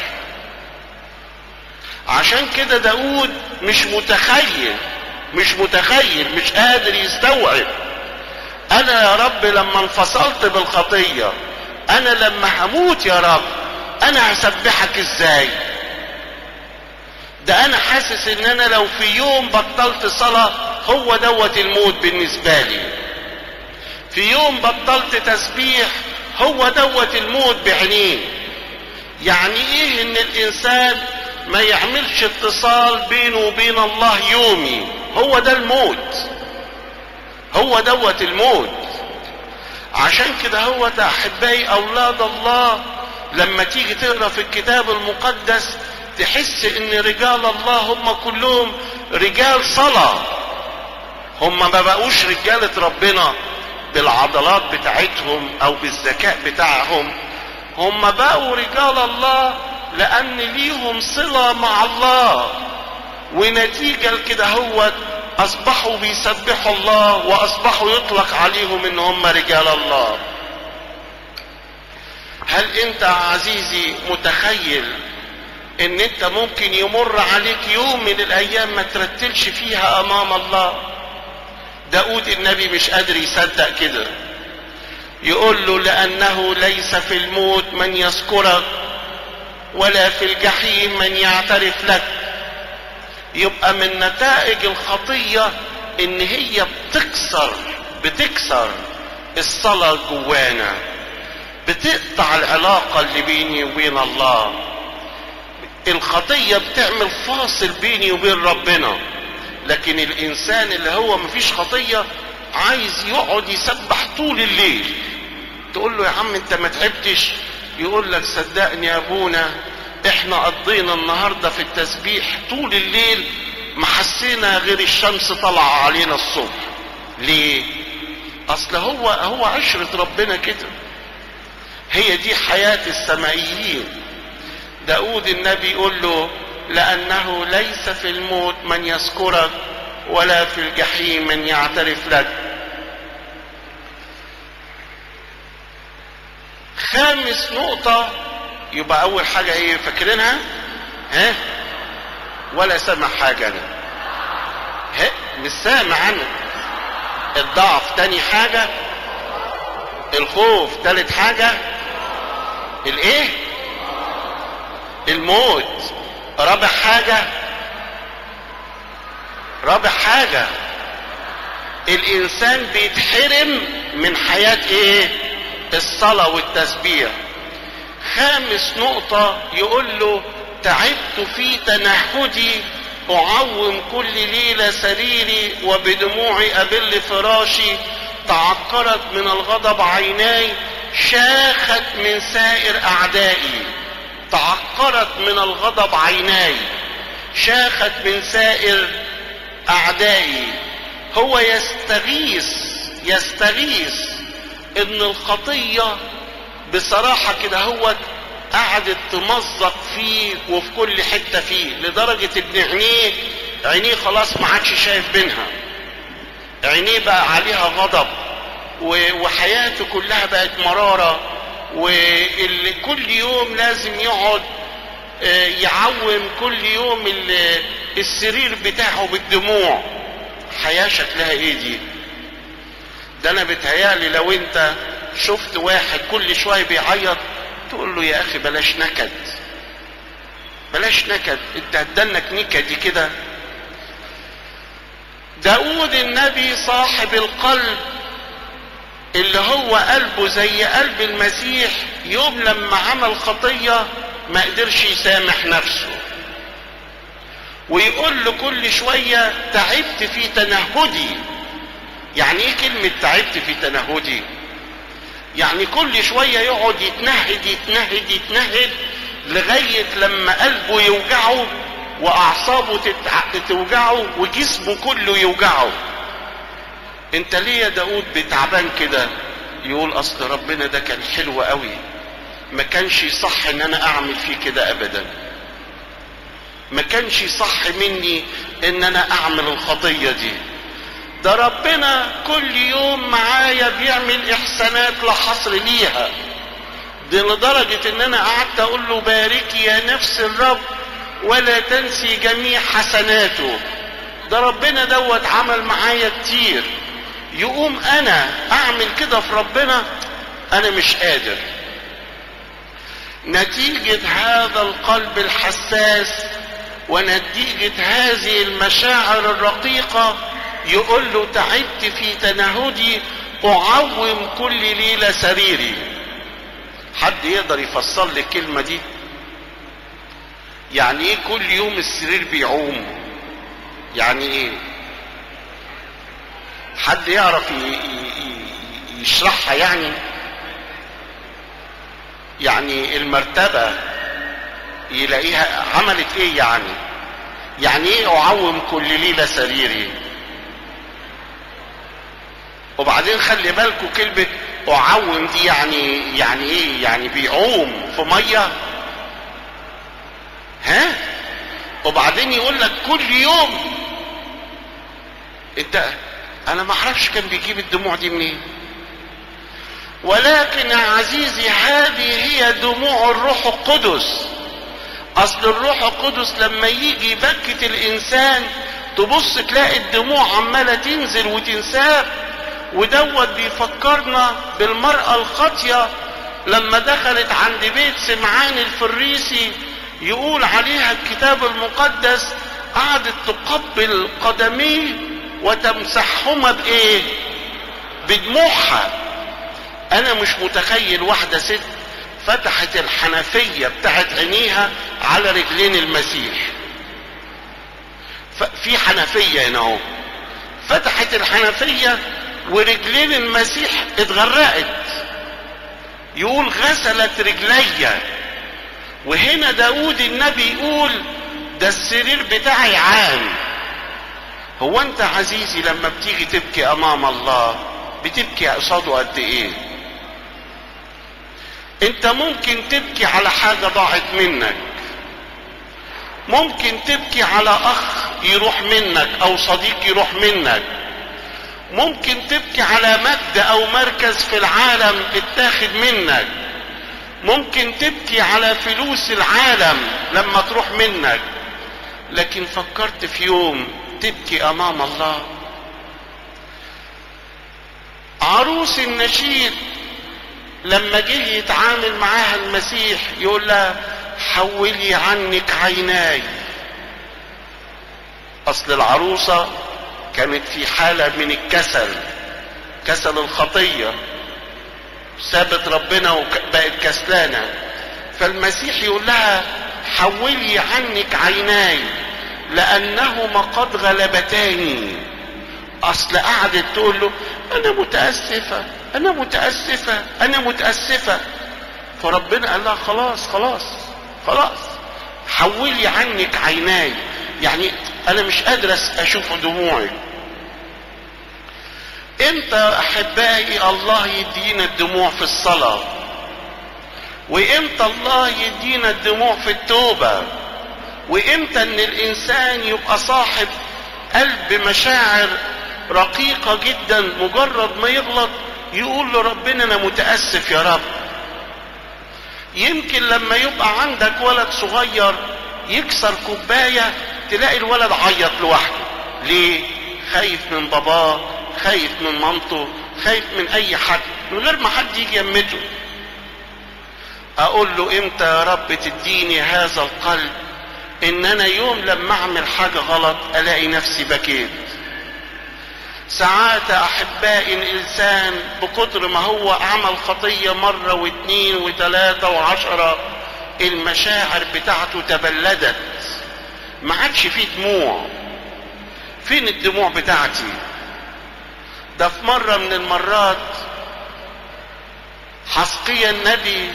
عشان كده داود مش متخيل مش متخيل مش قادر يستوعب انا يا رب لما انفصلت بالخطيه انا لما هموت يا رب انا هسبحك ازاي ده انا حاسس ان انا لو في يوم بطلت صلاة هو دوت الموت بالنسبة لي في يوم بطلت تسبيح هو دوت الموت بعينيه يعني ايه ان الانسان ما يعملش اتصال بينه وبين الله يومي هو ده الموت هو دوت الموت عشان كده هو ده احبائي اولاد الله لما تيجي تقرا في الكتاب المقدس تحس ان رجال الله هم كلهم رجال صلاة هم ما بقوش رجالة ربنا بالعضلات بتاعتهم او بالذكاء بتاعهم هم بقوا رجال الله لان ليهم صلة مع الله ونتيجة لكده هو اصبحوا بيسبحوا الله واصبحوا يطلق عليهم ان هم رجال الله هل انت عزيزي متخيل ان انت ممكن يمر عليك يوم من الايام ما ترتلش فيها امام الله داود النبي مش قادر يصدق كده يقول له لانه ليس في الموت من يذكرك ولا في الجحيم من يعترف لك يبقى من نتائج الخطية ان هي بتكسر بتكسر الصلاة جوانا بتقطع العلاقة اللي بيني وبين الله الخطية بتعمل فاصل بيني وبين ربنا لكن الانسان اللي هو مفيش خطية عايز يقعد يسبح طول الليل تقول له يا عم انت ما تعبتش يقول لك صدقني يا ابونا احنا قضينا النهاردة في التسبيح طول الليل ما حسينا غير الشمس طالعة علينا الصبح ليه اصل هو هو عشرة ربنا كده هي دي حياة السمائيين داود النبي يقول له لأنه ليس في الموت من يذكرك ولا في الجحيم من يعترف لك خامس نقطة يبقى أول حاجة إيه فاكرينها؟ ها؟ ولا سامع حاجة أنا ها؟ مش سامع أنا الضعف تاني حاجة الخوف تالت حاجة الإيه؟ الموت رابع حاجة رابع حاجة الإنسان بيتحرم من حياة إيه؟ الصلاة والتسبيح خامس نقطة يقول له تعبت في تنهدي أعوم كل ليلة سريري وبدموعي أبل فراشي تعكرت من الغضب عيناي شاخت من سائر أعدائي تعكرت من الغضب عيناي شاخت من سائر أعدائي هو يستغيث يستغيث ان الخطية بصراحة كده هو قعدت تمزق فيه وفي كل حتة فيه لدرجة ان عينيه عينيه خلاص ما عادش شايف بينها عينيه بقى عليها غضب وحياته كلها بقت مرارة واللي كل يوم لازم يقعد يعوم كل يوم السرير بتاعه بالدموع حياة شكلها ايه دي ده انا بتهيالي لو انت شفت واحد كل شوية بيعيط تقول له يا اخي بلاش نكد بلاش نكد انت هتدنك نكدي كده داود النبي صاحب القلب اللي هو قلبه زي قلب المسيح يوم لما عمل خطية ما قدرش يسامح نفسه ويقول له كل شوية تعبت في تنهدي يعني ايه كلمة تعبت في تنهدي يعني كل شوية يقعد يتنهد يتنهد يتنهد لغاية لما قلبه يوجعه واعصابه توجعه وجسمه كله يوجعه انت ليه يا داود بتعبان كده يقول اصل ربنا ده كان حلو قوي ما كانش صح ان انا اعمل فيه كده ابدا ما كانش صح مني ان انا اعمل الخطية دي ده ربنا كل يوم معايا بيعمل احسانات لا حصر ليها دي لدرجة ان انا قعدت اقول له باركي يا نفس الرب ولا تنسي جميع حسناته ده ربنا دوت عمل معايا كتير يقوم انا اعمل كده في ربنا انا مش قادر نتيجة هذا القلب الحساس ونتيجة هذه المشاعر الرقيقة يقول له تعبت في تنهدي أعوم كل ليلة سريري حد يقدر يفسر لي الكلمة دي يعني ايه كل يوم السرير بيعوم يعني ايه حد يعرف يشرحها يعني يعني المرتبة يلاقيها عملت ايه يعني يعني ايه اعوم كل ليلة سريري وبعدين خلي بالكم كلمة اعوم دي يعني يعني ايه يعني بيعوم في مية ها وبعدين يقول لك كل يوم انت انا ما اعرفش كان بيجيب الدموع دي منين ولكن يا عزيزي هذه هي دموع الروح القدس اصل الروح القدس لما يجي يبكت الانسان تبص تلاقي الدموع عماله تنزل وتنساب ودوت بيفكرنا بالمرأة الخاطية لما دخلت عند بيت سمعان الفريسي يقول عليها الكتاب المقدس قعدت تقبل قدميه وتمسحهما بايه بدموعها انا مش متخيل واحدة ست فتحت الحنفية بتاعت عينيها على رجلين المسيح في حنفية هنا اهو فتحت الحنفية ورجلين المسيح اتغرقت يقول غسلت رجلي وهنا داود النبي يقول ده السرير بتاعي عام هو انت عزيزي لما بتيجي تبكي امام الله بتبكي قصاده قد ايه انت ممكن تبكي على حاجة ضاعت منك ممكن تبكي على اخ يروح منك او صديق يروح منك ممكن تبكي على مجد او مركز في العالم اتاخد منك ممكن تبكي على فلوس العالم لما تروح منك لكن فكرت في يوم تبكي امام الله عروس النشيد لما جه يتعامل معاها المسيح يقول لها حولي عنك عيناي اصل العروسه كانت في حاله من الكسل كسل الخطيه سابت ربنا وبقت كسلانه فالمسيح يقول لها حولي عنك عيناي لانهما قد غلبتاني اصل قعدت تقول له انا متاسفه انا متاسفه انا متاسفه فربنا قال لها خلاص خلاص خلاص حولي عنك عيناي يعني انا مش قادر اشوف دموعك امتى احبائي الله يدينا الدموع في الصلاه وامتى الله يدينا الدموع في التوبه وامتى ان الانسان يبقى صاحب قلب مشاعر رقيقة جدا مجرد ما يغلط يقول لربنا انا متأسف يا رب يمكن لما يبقى عندك ولد صغير يكسر كوباية تلاقي الولد عيط لوحده ليه خايف من باباه خايف من مامته خايف من اي حد من غير ما حد يجي يمته اقول له امتى يا رب تديني هذا القلب ان انا يوم لما اعمل حاجة غلط الاقي نفسي بكيت ساعات احبائي الانسان بقدر ما هو عمل خطية مرة واثنين وثلاثة وعشرة المشاعر بتاعته تبلدت ما عادش فيه دموع فين الدموع بتاعتي ده في مرة من المرات حسقية النبي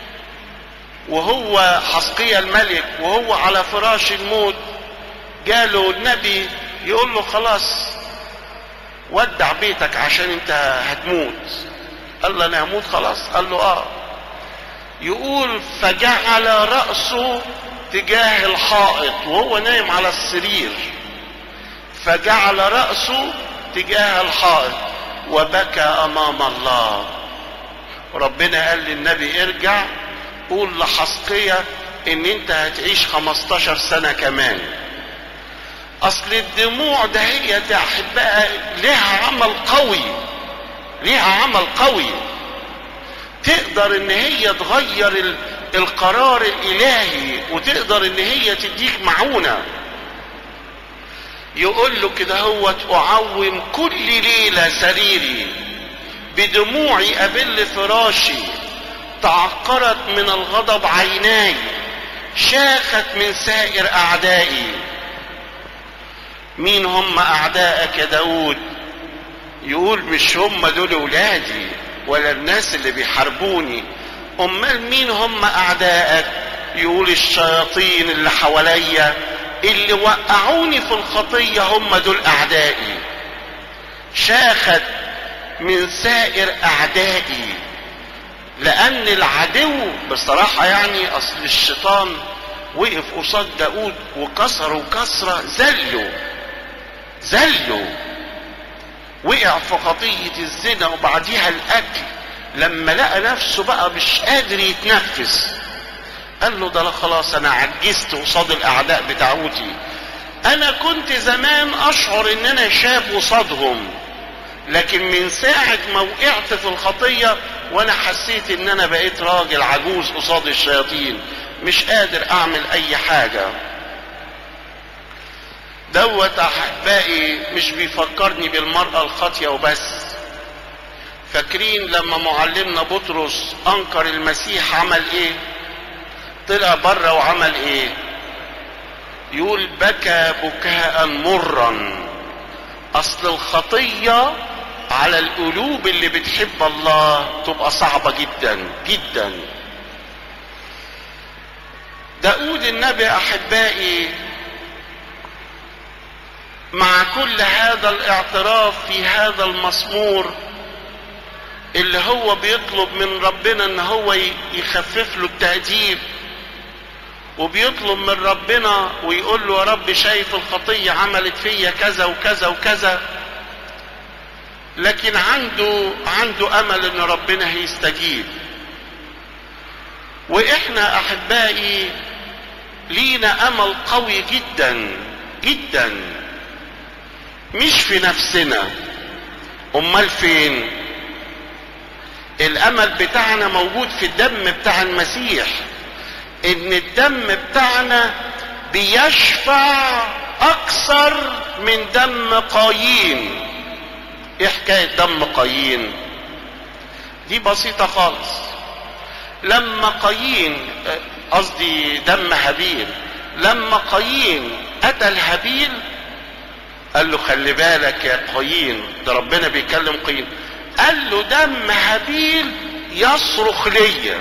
وهو حسقية الملك وهو على فراش الموت جاله النبي يقول له خلاص ودع بيتك عشان انت هتموت قال له انا هموت خلاص قال له اه يقول فجعل رأسه تجاه الحائط وهو نايم على السرير فجعل رأسه تجاه الحائط وبكى امام الله ربنا قال للنبي ارجع قول لحسقية ان انت هتعيش 15 سنة كمان اصل الدموع ده هي ده احبائها لها عمل قوي ليها عمل قوي تقدر ان هي تغير القرار الالهي وتقدر ان هي تديك معونة يقول له كده هو اعوم كل ليلة سريري بدموعي ابل فراشي تعقرت من الغضب عيناي شاخت من سائر اعدائي مين هم اعدائك يا داود يقول مش هم دول ولادي ولا الناس اللي بيحاربوني امال مين هم اعدائك يقول الشياطين اللي حواليا اللي وقعوني في الخطيه هم دول اعدائي شاخت من سائر اعدائي لان العدو بصراحه يعني اصل الشيطان وقف قصاد داود وكسروا كسره زلوا زلوا وقع في خطية الزنا وبعديها الأكل لما لقى نفسه بقى مش قادر يتنفس قال له ده لا خلاص أنا عجزت قصاد الأعداء بتاعوتي أنا كنت زمان أشعر إن أنا شاب قصادهم لكن من ساعة ما وقعت في الخطية وأنا حسيت إن أنا بقيت راجل عجوز قصاد الشياطين مش قادر أعمل أي حاجة دوت احبائي مش بيفكرني بالمرأة الخاطية وبس فاكرين لما معلمنا بطرس انكر المسيح عمل ايه طلع بره وعمل ايه يقول بكى بكاء مرا اصل الخطية على القلوب اللي بتحب الله تبقى صعبة جدا جدا داود النبي احبائي مع كل هذا الاعتراف في هذا المسمور اللي هو بيطلب من ربنا ان هو يخفف له التأديب وبيطلب من ربنا ويقول له يا رب شايف الخطية عملت فيا كذا وكذا وكذا لكن عنده عنده امل ان ربنا هيستجيب واحنا احبائي لينا امل قوي جدا جدا مش في نفسنا امال فين الامل بتاعنا موجود في الدم بتاع المسيح ان الدم بتاعنا بيشفع اكثر من دم قايين ايه حكايه دم قايين دي بسيطه خالص لما قايين قصدي دم هابيل لما قايين قتل هابيل قال له خلي بالك يا قايين ده ربنا بيكلم قايين قال له دم هابيل يصرخ ليا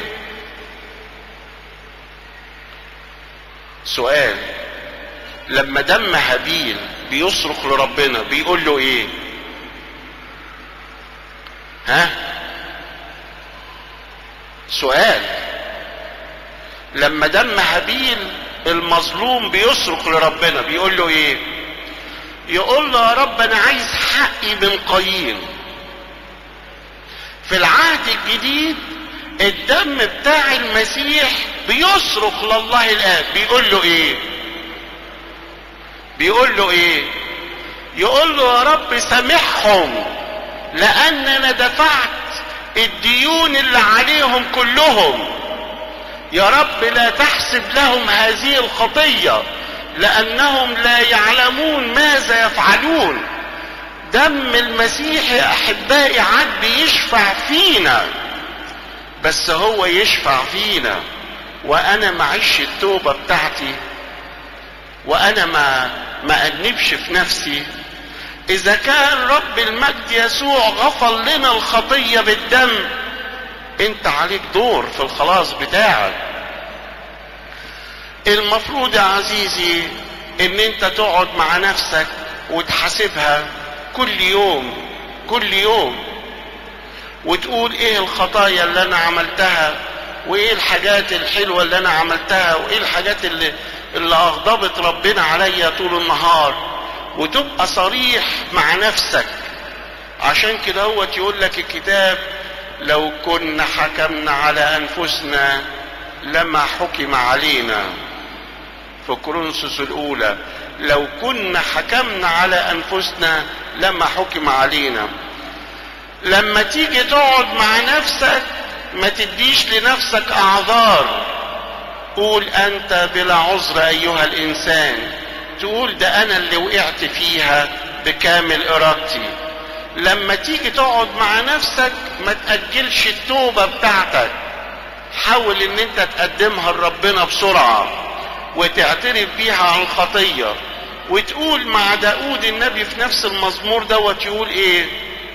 سؤال لما دم هابيل بيصرخ لربنا بيقول له ايه ها سؤال لما دم هابيل المظلوم بيصرخ لربنا بيقول له ايه يقول له يا رب انا عايز حقي من قايين في العهد الجديد الدم بتاع المسيح بيصرخ لله الاب بيقول له ايه بيقول له ايه يقول له يا رب سامحهم لان انا دفعت الديون اللي عليهم كلهم يا رب لا تحسب لهم هذه الخطيه لانهم لا يعلمون ماذا يفعلون دم المسيح يا احبائي عاد بيشفع فينا بس هو يشفع فينا وانا معيش التوبه بتاعتي وانا ما ما انبش في نفسي اذا كان رب المجد يسوع غفر لنا الخطيه بالدم انت عليك دور في الخلاص بتاعك المفروض يا عزيزي ان انت تقعد مع نفسك وتحاسبها كل يوم كل يوم وتقول ايه الخطايا اللي انا عملتها وايه الحاجات الحلوة اللي انا عملتها وايه الحاجات اللي, اللي اغضبت ربنا عليا طول النهار وتبقى صريح مع نفسك عشان كده هو يقول لك الكتاب لو كنا حكمنا على انفسنا لما حكم علينا في كورنثوس الاولى لو كنا حكمنا على انفسنا لما حكم علينا لما تيجي تقعد مع نفسك ما تديش لنفسك اعذار قول انت بلا عذر ايها الانسان تقول ده انا اللي وقعت فيها بكامل ارادتي لما تيجي تقعد مع نفسك ما تأجلش التوبة بتاعتك حاول ان انت تقدمها لربنا بسرعة وتعترف بيها عن خطية وتقول مع داود النبي في نفس المزمور دوت يقول ايه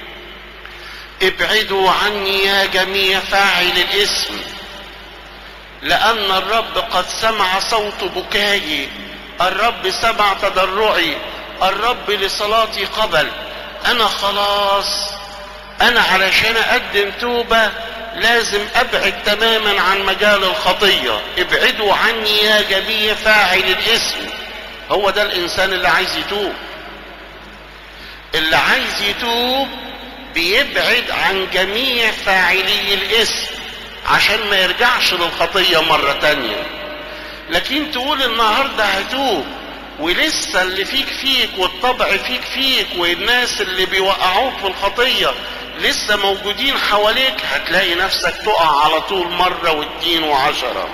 ابعدوا عني يا جميع فاعل الاسم لان الرب قد سمع صوت بكائي الرب سمع تضرعي الرب لصلاتي قبل انا خلاص انا علشان اقدم توبة لازم ابعد تماما عن مجال الخطية ابعدوا عني يا جميع فاعل الاسم هو ده الانسان اللي عايز يتوب اللي عايز يتوب بيبعد عن جميع فاعلي الاسم عشان ما يرجعش للخطية مرة تانية لكن تقول النهاردة هتوب ولسه اللي فيك فيك والطبع فيك فيك والناس اللي بيوقعوك في الخطية لسه موجودين حواليك هتلاقي نفسك تقع على طول مرة واتنين وعشرة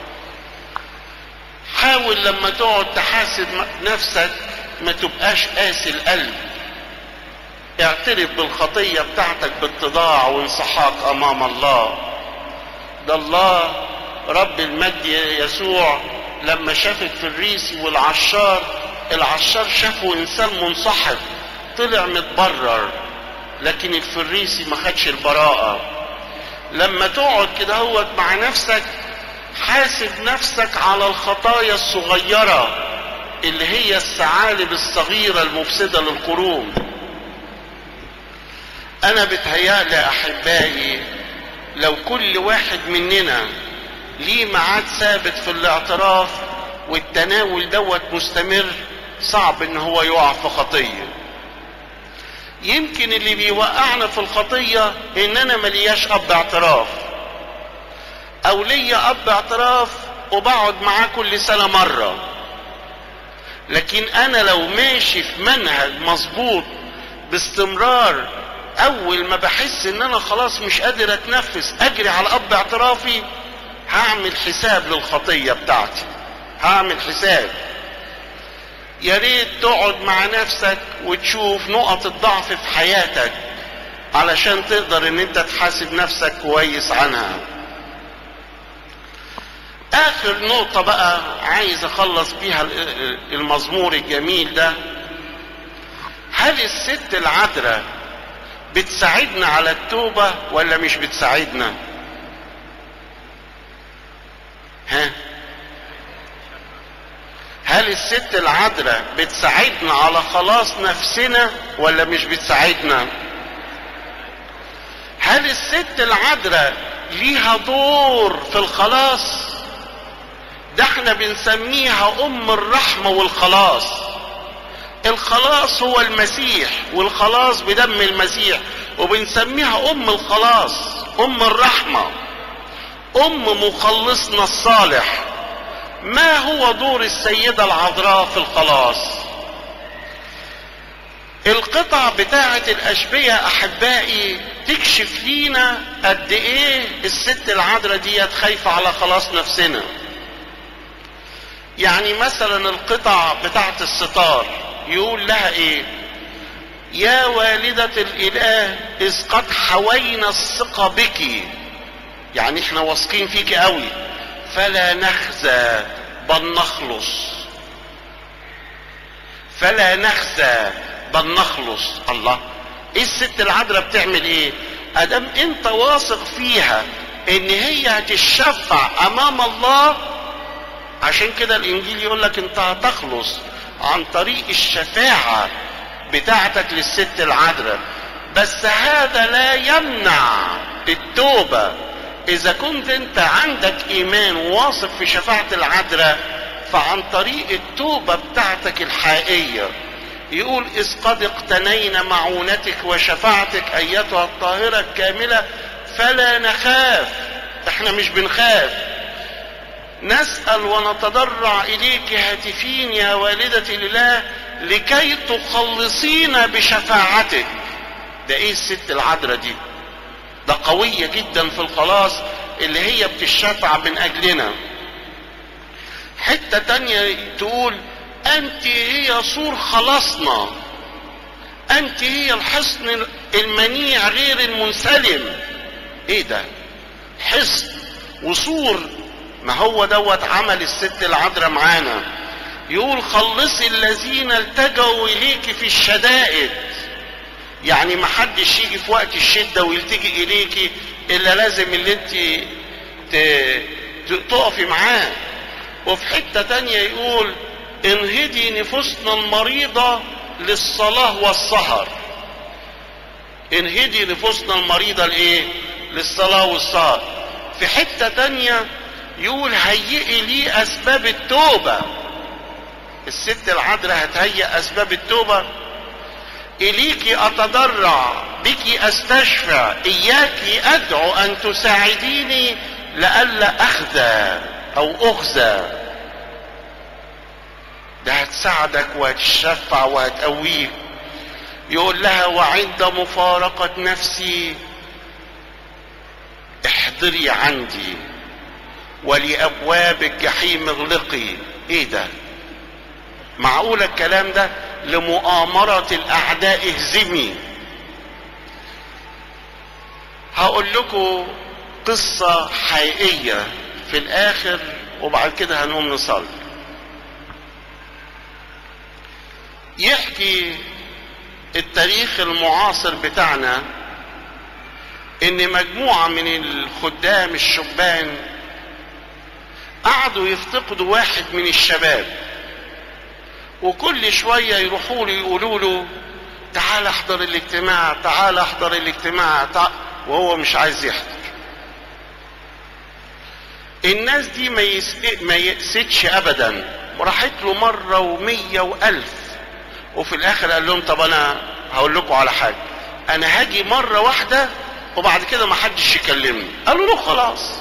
حاول لما تقعد تحاسب نفسك ما تبقاش قاسي القلب اعترف بالخطية بتاعتك باتضاع وانسحاق امام الله ده الله رب المجد يسوع لما شاف الفريسي والعشار العشار شافه انسان منسحق طلع متبرر لكن الفريسي ما خدش البراءة لما تقعد كده هوت مع نفسك حاسب نفسك على الخطايا الصغيرة اللي هي الثعالب الصغيرة المفسدة للقرون انا بتهيألي احبائي لو كل واحد مننا ليه ميعاد ثابت في الاعتراف والتناول دوت مستمر صعب ان هو يقع في خطيه يمكن اللي بيوقعنا في الخطيه ان انا ملياش اب اعتراف او ليا اب اعتراف وبقعد معاه كل سنه مره لكن انا لو ماشي في منهج مظبوط باستمرار اول ما بحس ان انا خلاص مش قادر اتنفس اجري على اب اعترافي هعمل حساب للخطية بتاعتي هعمل حساب يا ريت تقعد مع نفسك وتشوف نقط الضعف في حياتك علشان تقدر ان انت تحاسب نفسك كويس عنها اخر نقطة بقى عايز اخلص بيها المزمور الجميل ده هل الست العذراء بتساعدنا على التوبة ولا مش بتساعدنا ها هل الست العذراء بتساعدنا على خلاص نفسنا ولا مش بتساعدنا هل الست العذراء ليها دور في الخلاص ده احنا بنسميها ام الرحمة والخلاص الخلاص هو المسيح والخلاص بدم المسيح وبنسميها ام الخلاص ام الرحمه ام مخلصنا الصالح ما هو دور السيدة العذراء في الخلاص القطع بتاعة الأشبية أحبائي تكشف لينا قد إيه الست العذراء ديت خايفة على خلاص نفسنا يعني مثلا القطع بتاعة الستار يقول لها إيه يا والدة الإله إذ قد حوينا الثقة بك يعني احنا واثقين فيك قوي فلا نخزى بل نخلص فلا نخزى بل نخلص الله ايه الست العذراء بتعمل ايه ادام انت واثق فيها ان هي هتشفع امام الله عشان كده الانجيل يقول لك انت هتخلص عن طريق الشفاعة بتاعتك للست العذراء بس هذا لا يمنع التوبة اذا كنت انت عندك ايمان واثق في شفاعة العذراء فعن طريق التوبة بتاعتك الحقيقية يقول إذ قد اقتنينا معونتك وشفاعتك أيتها الطاهرة الكاملة فلا نخاف احنا مش بنخاف نسأل ونتضرع إليك هاتفين يا والدة الإله لكي تخلصينا بشفاعتك ده ايه الست العذراء دي ده قوية جدا في الخلاص اللي هي بتشفع من أجلنا حتة تانية تقول أنت هي سور خلاصنا أنت هي الحصن المنيع غير المنسلم إيه ده حصن وسور ما هو دوت عمل الست العذراء معانا يقول خلصي الذين التجوا إليك في الشدائد يعني ما حدش يجي في وقت الشدة ويلتجي إليك إلا لازم اللي انت تقفي معاه وفي حتة تانية يقول انهدي نفوسنا المريضة للصلاة والسهر انهدي نفوسنا المريضة لايه للصلاة والسهر في حتة تانية يقول هيئي لي اسباب التوبة الست العذراء هتهيئ اسباب التوبة اليك اتضرع بك استشفع اياك ادعو ان تساعديني لئلا اخذى او اخزى ده هتساعدك وهتشفع وهتقويك يقول لها وعند مفارقة نفسي احضري عندي ولأبواب الجحيم اغلقي ايه ده معقول الكلام ده لمؤامرة الاعداء اهزمي هقول لكم قصة حقيقية في الاخر وبعد كده هنقوم نصلي يحكي التاريخ المعاصر بتاعنا ان مجموعة من الخدام الشبان قعدوا يفتقدوا واحد من الشباب وكل شوية يروحوا له يقولوا له تعال احضر الاجتماع تعال احضر الاجتماع تعال وهو مش عايز يحضر الناس دي ما, يس... ما يأستش ابدا وراحت له مرة ومية والف وفي الاخر قال لهم طب انا هقول لكم على حاجة انا هاجي مرة واحدة وبعد كده ما حدش يكلمني قالوا له خلاص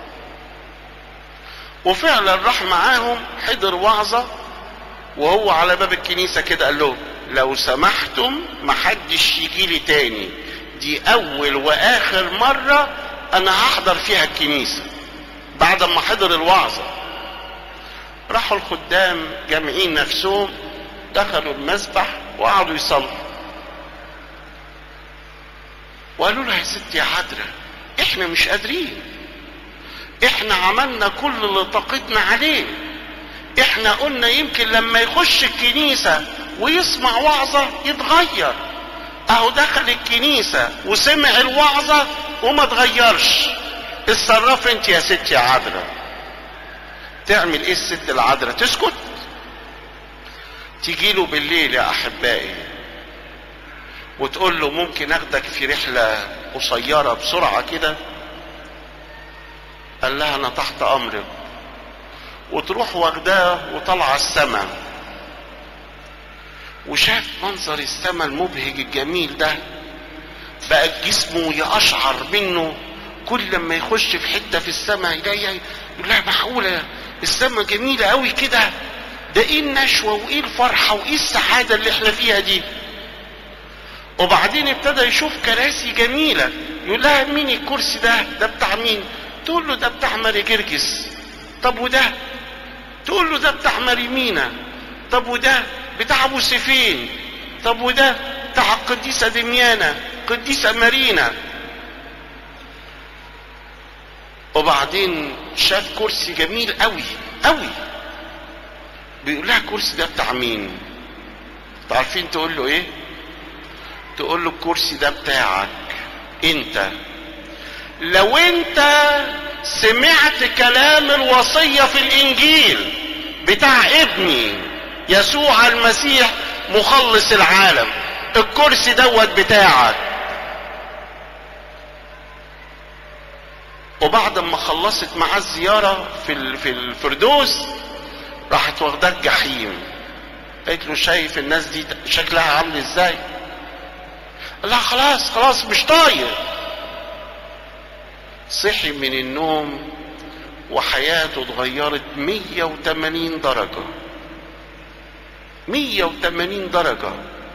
وفعلا راح معاهم حضر وعظة وهو على باب الكنيسة كده قال لهم لو سمحتم ما حدش يجي لي تاني دي اول واخر مرة انا هحضر فيها الكنيسة بعد ما حضر الوعظة راحوا الخدام جامعين نفسهم دخلوا المسبح وقعدوا يصلوا وقالوا لها يا ست يا عذراء احنا مش قادرين احنا عملنا كل اللي طاقتنا عليه احنا قلنا يمكن لما يخش الكنيسة ويسمع وعظة يتغير اهو دخل الكنيسة وسمع الوعظة وما تغيرش اتصرف انت يا ست يا عذراء تعمل ايه الست العذراء تسكت تيجي له بالليل يا احبائي وتقول له ممكن اخدك في رحلة قصيرة بسرعة كده قال لها انا تحت امرك وتروح واخداه وطلع السماء وشاف منظر السماء المبهج الجميل ده بقى جسمه يقشعر منه كل لما يخش في حته في السماء يلاقي يقول لها معقوله السماء جميله قوي كده ده ايه النشوه وايه الفرحه وايه السعاده اللي احنا فيها دي وبعدين ابتدى يشوف كراسي جميله يقول لها مين الكرسي ده ده بتاع مين تقول له ده بتاع ماري جرجس طب وده تقول له ده بتاع ماريمينا طب وده بتاع ابو سيفين طب وده بتاع القديسه دميانه قديسه مارينا وبعدين شاف كرسي جميل قوي قوي بيقول لها الكرسي ده بتاع مين عارفين تقول له ايه تقول له الكرسي ده بتاعك انت لو انت سمعت كلام الوصية في الانجيل بتاع ابني يسوع المسيح مخلص العالم الكرسي دوت بتاعك وبعد ما خلصت معاه الزيارة في في الفردوس راحت واخداه الجحيم قالت له شايف الناس دي شكلها عامل ازاي قال لها خلاص خلاص مش طايق صحي من النوم وحياته اتغيرت 180 درجة 180 درجة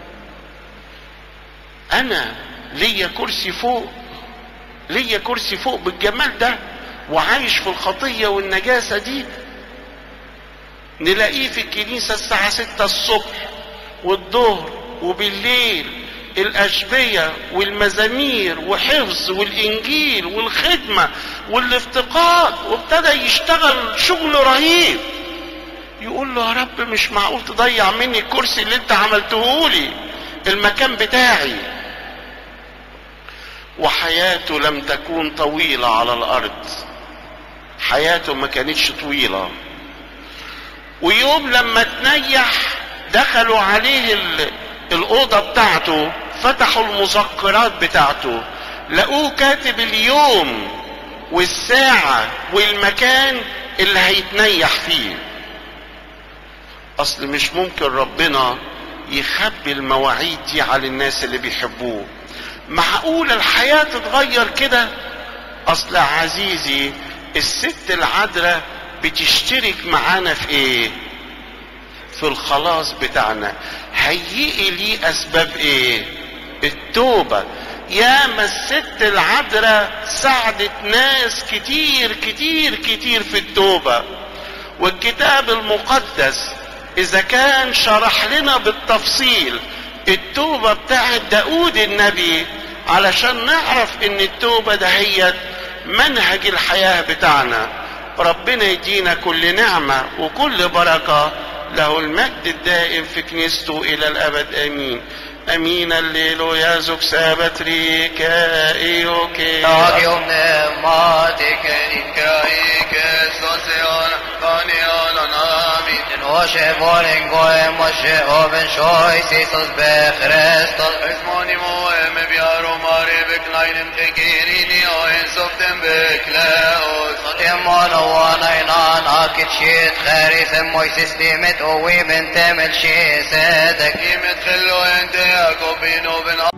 أنا ليا كرسي فوق ليا كرسي فوق بالجمال ده وعايش في الخطية والنجاسة دي نلاقيه في الكنيسة الساعة ستة الصبح والظهر وبالليل الأشبية والمزامير وحفظ والإنجيل والخدمة والافتقاد وابتدى يشتغل شغل رهيب يقول له يا رب مش معقول تضيع مني الكرسي اللي انت عملته لي المكان بتاعي وحياته لم تكون طويلة على الأرض حياته ما كانتش طويلة ويوم لما تنيح دخلوا عليه الأوضة بتاعته فتحوا المذكرات بتاعته لقوه كاتب اليوم والساعة والمكان اللي هيتنيح فيه أصل مش ممكن ربنا يخبي المواعيد دي على الناس اللي بيحبوه معقول الحياة تتغير كده أصل عزيزي الست العذراء بتشترك معانا في ايه في الخلاص بتاعنا هيئي لي اسباب ايه التوبة يا ما الست العذراء ساعدت ناس كتير كتير كتير في التوبة والكتاب المقدس اذا كان شرح لنا بالتفصيل التوبة بتاعت داود النبي علشان نعرف ان التوبة دهيت منهج الحياة بتاعنا ربنا يدينا كل نعمة وكل بركة له المجد الدائم في كنيسته إلى الأبد آمين أمين الليل يازك سابت ريكا إيوكي Dagium pneumatic incaike sosion canion amin. In oshe voling goem moshe oben shois Isus be Christus. Esmoni moem biaro mare bekleinem tegerini o en softem bekleos. Imon wana inan akit shit خارف مويسس ديمت او ويبن تمل شي سادك قيمة خلو انت يا كوبينو بن